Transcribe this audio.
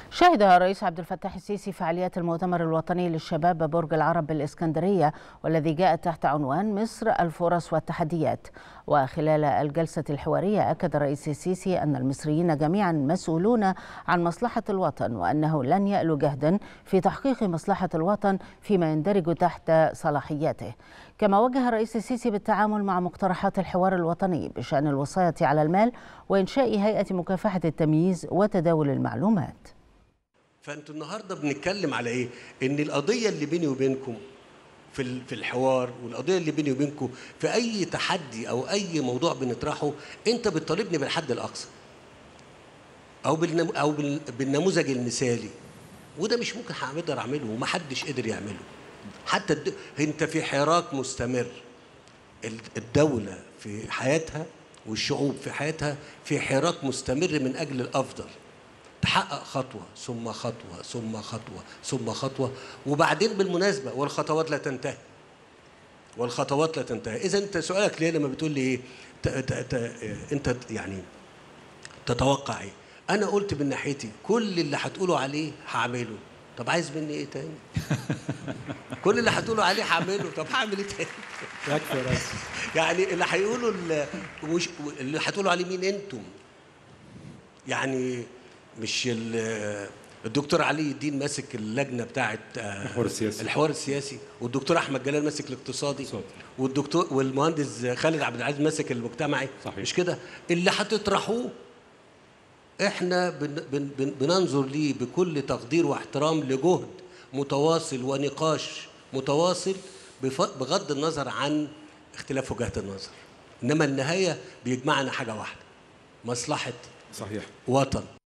شهد الرئيس عبد الفتاح السيسي فعاليات المؤتمر الوطني للشباب ببرج العرب بالإسكندرية والذي جاء تحت عنوان مصر الفرص والتحديات وخلال الجلسة الحوارية أكد الرئيس السيسي أن المصريين جميعا مسؤولون عن مصلحة الوطن وأنه لن يألو جهدا في تحقيق مصلحة الوطن فيما يندرج تحت صلاحياته كما وجه الرئيس السيسي بالتعامل مع مقترحات الحوار الوطني بشأن الوصاية على المال وإنشاء هيئة مكافحة التمييز وتداول المعلومات فانتوا النهارده بنتكلم على ايه؟ ان القضيه اللي بيني وبينكم في في الحوار والقضيه اللي بيني وبينكم في اي تحدي او اي موضوع بنطرحه انت بتطالبني بالحد الاقصى. او بالنم او بالنموذج المثالي وده مش ممكن هقدر اعمله ومحدش قدر يعمله. حتى الد... انت في حراك مستمر. الدوله في حياتها والشعوب في حياتها في حراك مستمر من اجل الافضل. تحقق خطوة ثم خطوة ثم خطوة ثم خطوة وبعدين بالمناسبة والخطوات لا تنتهي والخطوات لا تنتهي إذا أنت سؤالك ليه لما بتقول لي إيه ت ت ت أنت يعني تتوقع إيه أنا قلت من ناحيتي كل اللي هتقولوا عليه هعمله طب عايز مني إيه تاني كل اللي هتقولوا عليه هعمله طب هعمل إيه تاني يكفي يعني اللي هيقولوا اللي هتقولوا عليه مين أنتم يعني مش الدكتور علي الدين ماسك اللجنه بتاعه الحوار السياسي الحوار السياسي والدكتور احمد جلال ماسك الاقتصادي صوت. والدكتور والمهندس خالد عبد العزيز ماسك المجتمعي صحيح. مش كده اللي هتطرحوه احنا بن بن بن بننظر ليه بكل تقدير واحترام لجهد متواصل ونقاش متواصل بغض النظر عن اختلاف وجهات النظر انما النهايه بيجمعنا حاجه واحده مصلحه صحيح وطن